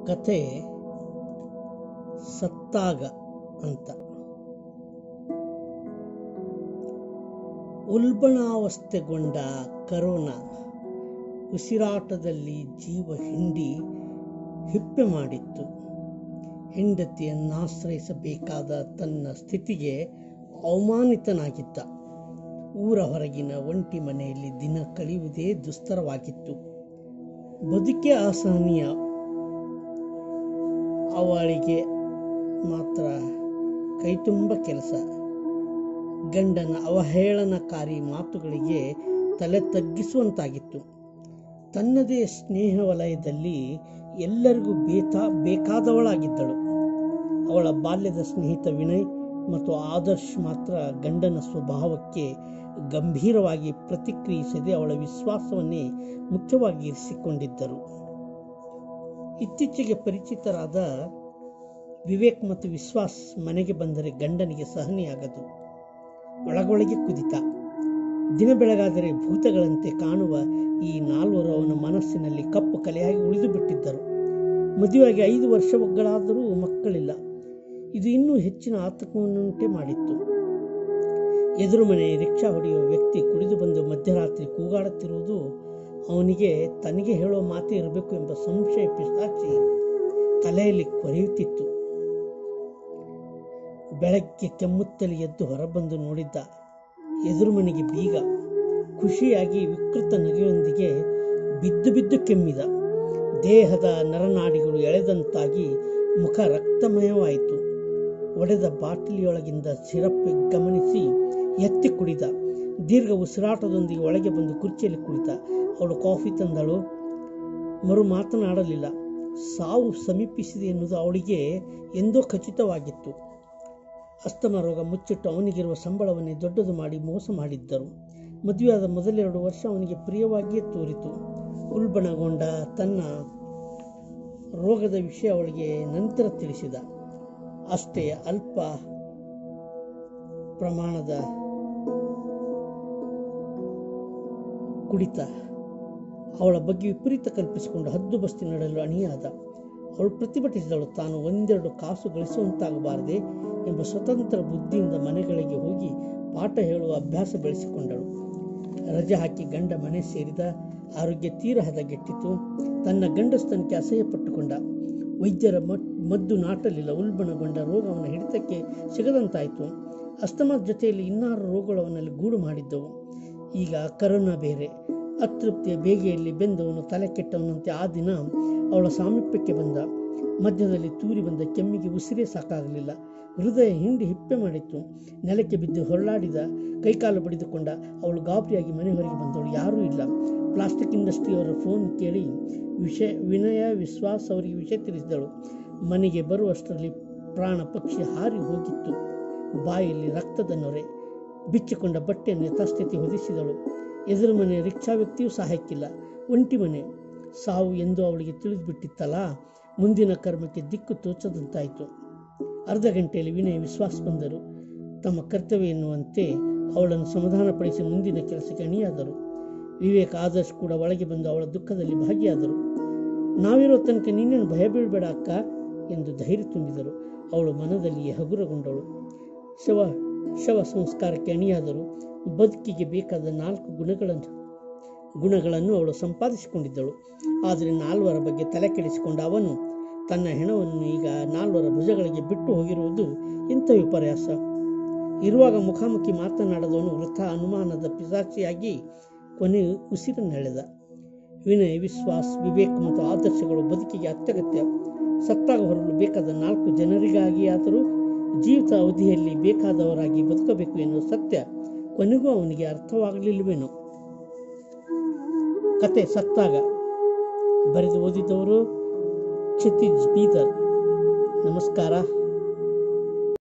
ಕಥೆ ಸತ್ತಾಗ ಅಂತ ಉಲ್ಬಣಾವಸ್ಥೆಗೊಂಡ ಕರೋನಾ ಉಸಿರಾಟದಲ್ಲಿ ಜೀವ ಹಿಂಡಿ ಹಿಪ್ಪೆ ಮಾಡಿತ್ತು ಹೆಂಡತಿಯನ್ನಾಶ್ರಯಿಸಬೇಕಾದ ತನ್ನ ಸ್ಥಿತಿಗೆ ಅವಮಾನಿತನಾಗಿದ್ದ ಊರ ಹೊರಗಿನ ಒಂಟಿ ಮನೆಯಲ್ಲಿ ದಿನ ಕಳೆಯುವುದೇ ದುಸ್ತರವಾಗಿತ್ತು ಬದುಕೆ ಅಸಹನೀಯ ಅವಳಿಗೆ ಮಾತ್ರ ಕೈತುಂಬ ಕೆಲಸ ಗಂಡನ ಅವಹೇಳನಕಾರಿ ಮಾತುಗಳಿಗೆ ತಲೆ ತಗ್ಗಿಸುವಂತಾಗಿತ್ತು ತನ್ನದೇ ಸ್ನೇಹ ವಲಯದಲ್ಲಿ ಎಲ್ಲರಿಗೂ ಬೇತಾ ಬೇಕಾದವಳಾಗಿದ್ದಳು ಅವಳ ಬಾಲ್ಯದ ಸ್ನೇಹಿತ ವಿನಯ್ ಮತ್ತು ಆದರ್ಶ್ ಮಾತ್ರ ಗಂಡನ ಸ್ವಭಾವಕ್ಕೆ ಗಂಭೀರವಾಗಿ ಪ್ರತಿಕ್ರಿಯಿಸದೆ ಅವಳ ವಿಶ್ವಾಸವನ್ನೇ ಮುಖ್ಯವಾಗಿ ಇರಿಸಿಕೊಂಡಿದ್ದರು ಇತ್ತೀಚೆಗೆ ಪರಿಚಿತರಾದ ವಿವೇಕ್ ಮತ್ತು ವಿಶ್ವಾಸ್ ಮನೆಗೆ ಬಂದರೆ ಗಂಡನಿಗೆ ಸಹನೆಯಾಗದು ಒಳಗೊಳಗೆ ಕುದಿತ ದಿನ ಬೆಳಗಾದರೆ ಭೂತಗಳಂತೆ ಕಾಣುವ ಈ ನಾಲ್ವರು ಅವನ ಮನಸ್ಸಿನಲ್ಲಿ ಕಪ್ಪು ಕಲೆಯಾಗಿ ಉಳಿದು ಬಿಟ್ಟಿದ್ದರು ಮದುವೆಯಾಗಿ ಐದು ವರ್ಷಗಳಾದರೂ ಮಕ್ಕಳಿಲ್ಲ ಇದು ಇನ್ನೂ ಹೆಚ್ಚಿನ ಆತಂಕವನ್ನುಂಟೆ ಮಾಡಿತ್ತು ಎದುರು ಮನೆ ರಿಕ್ಷಾ ಹೊಡೆಯುವ ವ್ಯಕ್ತಿ ಕುಡಿದು ಬಂದು ಮಧ್ಯರಾತ್ರಿ ಕೂಗಾಡುತ್ತಿರುವುದು ಅವನಿಗೆ ತನಗೆ ಹೇಳೋ ಮಾತೇ ಇರಬೇಕು ಎಂಬ ಸಂಶಯ ಪಿಸಾಚಿ ತಲೆಯಲ್ಲಿ ಕೊರೆಯುತ್ತಿತ್ತು ಬೆಳಗ್ಗೆ ಕೆಮ್ಮುತ್ತಲಿ ಎದ್ದು ಹೊರಬಂದು ನೋಡಿದ್ದ ಎದುರು ಮನೆಗೆ ಬೀಗ ಖುಷಿಯಾಗಿ ವಿಕೃತ ನಗೆಯೊಂದಿಗೆ ಬಿದ್ದು ಬಿದ್ದು ಕೆಮ್ಮಿದ ದೇಹದ ನರನಾಡಿಗಳು ಎಳೆದಂತಾಗಿ ಮುಖ ರಕ್ತಮಯವಾಯಿತು ಒಡೆದ ಬಾಟಲಿಯೊಳಗಿಂದ ಸಿರಪ್ ಗಮನಿಸಿ ಎತ್ತಿ ಕುಡಿದ ದೀರ್ಘ ಉಸಿರಾಟದೊಂದಿಗೆ ಒಳಗೆ ಬಂದು ಕುರ್ಚಿಯಲ್ಲಿ ಕುಳಿತ ಅವಳು ಕಾಫಿ ತಂದಳು ಮರು ಮಾತನಾಡಲಿಲ್ಲ ಸಾವು ಸಮೀಪಿಸಿದೆ ಎನ್ನುವುದು ಅವಳಿಗೆ ಎಂದೋ ಖಚಿತವಾಗಿತ್ತು ಅಸ್ತಮ ರೋಗ ಮುಚ್ಚಿಟ್ಟು ಅವನಿಗಿರುವ ಸಂಬಳವನ್ನೇ ದೊಡ್ಡದು ಮಾಡಿ ಮೋಸ ಮಾಡಿದ್ದರು ಮದುವೆಯಾದ ಮೊದಲೆರಡು ವರ್ಷ ಅವನಿಗೆ ಪ್ರಿಯವಾಗಿಯೇ ತೋರಿತು ಉಲ್ಬಣಗೊಂಡ ತನ್ನ ರೋಗದ ವಿಷಯ ಅವಳಿಗೆ ನಂತರ ತಿಳಿಸಿದ ಅಷ್ಟೇ ಅಲ್ಪ ಪ್ರಮಾಣದ ಕುಡಿತ ಅವಳ ಬಗ್ಗೆ ವಿಪರೀತ ಕಲ್ಪಿಸಿಕೊಂಡು ಹದ್ದು ಬಸ್ತಿ ನಡೆಯಲು ಅಣಿಯಾದ ಅವಳು ಪ್ರತಿಭಟಿಸಿದಳು ತಾನು ಒಂದೆರಡು ಕಾಸು ಗಳಿಸುವಂತಾಗಬಾರದೆ ಎಂಬ ಸ್ವತಂತ್ರ ಬುದ್ಧಿಯಿಂದ ಮನೆಗಳಿಗೆ ಹೋಗಿ ಪಾಠ ಹೇಳುವ ಅಭ್ಯಾಸ ಬೆಳೆಸಿಕೊಂಡಳು ರಜೆ ಹಾಕಿ ಗಂಡ ಮನೆ ಸೇರಿದ ಆರೋಗ್ಯ ತೀರ ಹದಗೆಟ್ಟಿತು ತನ್ನ ಗಂಡಸ್ತನಕ್ಕೆ ಅಸಹ್ಯ ಪಟ್ಟುಕೊಂಡ ವೈದ್ಯರ ಮದ್ದು ನಾಟಲಿಲ್ಲ ಉಲ್ಬಣಗೊಂಡ ರೋಗ ಅವನ ಹಿಡಿತಕ್ಕೆ ಸಿಗದಂತಾಯಿತು ಅಸ್ತಮಾದ ಜೊತೆಯಲ್ಲಿ ಇನ್ನಾರು ರೋಗಗಳು ಅವನಲ್ಲಿ ಗೂಡು ಮಾಡಿದ್ದವು ಈಗ ಕರೋನಾ ಬೇರೆ ಅತೃಪ್ತಿಯ ಬೇಗೆಯಲ್ಲಿ ಬೆಂದವನು ತಲೆ ಕೆಟ್ಟವನಂತೆ ಆ ದಿನ ಅವಳ ಸಾಮೀಪ್ಯಕ್ಕೆ ಬಂದ ಮಧ್ಯದಲ್ಲಿ ತೂರಿ ಬಂದ ಕೆಮ್ಮಿಗೆ ಉಸಿರೇ ಸಾಕಾಗಲಿಲ್ಲ ಹೃದಯ ಹಿಂಡಿ ಹಿಪ್ಪೆ ಮಾಡಿತ್ತು ನೆಲಕ್ಕೆ ಬಿದ್ದು ಹೊರಳಾಡಿದ ಕೈಕಾಲು ಬಡಿದುಕೊಂಡ ಅವಳು ಗಾಬರಿಯಾಗಿ ಮನೆ ಹೊರಗೆ ಬಂದವಳು ಯಾರೂ ಇಲ್ಲ ಪ್ಲಾಸ್ಟಿಕ್ ಇಂಡಸ್ಟ್ರಿಯವರ ಫೋನ್ ಕೇಳಿ ವಿಷಯ ವಿನಯ ವಿಶ್ವಾಸ್ ಅವರಿಗೆ ವಿಷಯ ತಿಳಿಸಿದಳು ಮನೆಗೆ ಬರುವಷ್ಟರಲ್ಲಿ ಪ್ರಾಣ ಪಕ್ಷಿ ಹಾರಿ ಹೋಗಿತ್ತು ಬಾಯಲ್ಲಿ ರಕ್ತದ ನೊರೆ ಬಿಚ್ಚಿಕೊಂಡ ಬಟ್ಟೆಯನ್ನು ಯಥಾಸ್ಥಿತಿ ಹೊದಿಸಿದಳು ಎದುರು ಮನೆ ರಿಕ್ಷಾ ವ್ಯಕ್ತಿಯೂ ಸಹಾಯಕ್ಕಿಲ್ಲ ಒಂಟಿ ಮನೆ ಸಾವು ಎಂದು ಅವಳಿಗೆ ತಿಳಿದು ಬಿಟ್ಟಿತ್ತಲ್ಲ ಮುಂದಿನ ಕರ್ಮಕ್ಕೆ ದಿಕ್ಕು ತೋಚದಂತಾಯಿತು ಅರ್ಧ ಗಂಟೆಯಲ್ಲಿ ವಿನಯ್ ವಿಶ್ವಾಸ ಬಂದರು ತಮ್ಮ ಕರ್ತವ್ಯ ಎನ್ನುವಂತೆ ಅವಳನ್ನು ಸಮಾಧಾನಪಡಿಸಿ ಮುಂದಿನ ಕೆಲಸಕ್ಕೆ ಅಣಿಯಾದರು ವಿವೇಕ್ ಆದರ್ಶ್ ಕೂಡ ಒಳಗೆ ಬಂದು ಅವಳ ದುಃಖದಲ್ಲಿ ಭಾಗಿಯಾದರು ನಾವಿರೋ ತನಕ ನೀನೇನು ಭಯ ಬೀಳಬೇಡ ಅಕ್ಕ ಎಂದು ಧೈರ್ಯ ತುಂಬಿದರು ಅವಳು ಮನದಲ್ಲಿಯೇ ಹಗುರಗೊಂಡಳು ಶವ ಶವ ಸಂಸ್ಕಾರಕ್ಕೆ ಅಣಿಯಾದರು ಬದುಕಿಗೆ ಬೇಕಾದ ನಾಲ್ಕು ಗುಣಗಳನ್ನು ಗುಣಗಳನ್ನು ಅವಳು ಸಂಪಾದಿಸಿಕೊಂಡಿದ್ದಳು ಆದರೆ ನಾಲ್ವರ ಬಗ್ಗೆ ತಲೆ ಕೆಡಿಸಿಕೊಂಡ ಅವನು ತನ್ನ ಹೆಣವನ್ನು ಈಗ ನಾಲ್ವರ ಭುಜಗಳಿಗೆ ಬಿಟ್ಟು ಹೋಗಿರುವುದು ಇಂಥ ವಿಪರ್ಯಾಸ ಇರುವಾಗ ಮುಖಾಮುಖಿ ಮಾತನಾಡದವನು ವೃಥ ಅನುಮಾನದ ಪಿಸಾಚಿಯಾಗಿ ಕೊನೆ ಉಸಿರನ್ನೆಳೆದ ವಿನಯ್ ವಿಶ್ವಾಸ್ ವಿವೇಕ್ ಮತ್ತು ಆದರ್ಶಗಳು ಬದುಕಿಗೆ ಅತ್ಯಗತ್ಯ ಸತ್ತಾಗ ಹೊರಲು ಬೇಕಾದ ನಾಲ್ಕು ಜನರಿಗಾಗಿ ಆದರೂ ಜೀವಿತ ಅವಧಿಯಲ್ಲಿ ಬೇಕಾದವರಾಗಿ ಬದುಕಬೇಕು ಎನ್ನುವ ಸತ್ಯ ಕೊನೆಗೂ ಅವನಿಗೆ ಅರ್ಥವಾಗಲಿಲ್ಲವೇನೋ ಕತೆ ಸತ್ತಾಗ ಬರೆದು ಓದಿದವರು ಕ್ಷಿತಿಜ್ ಬೀದರ್ ನಮಸ್ಕಾರ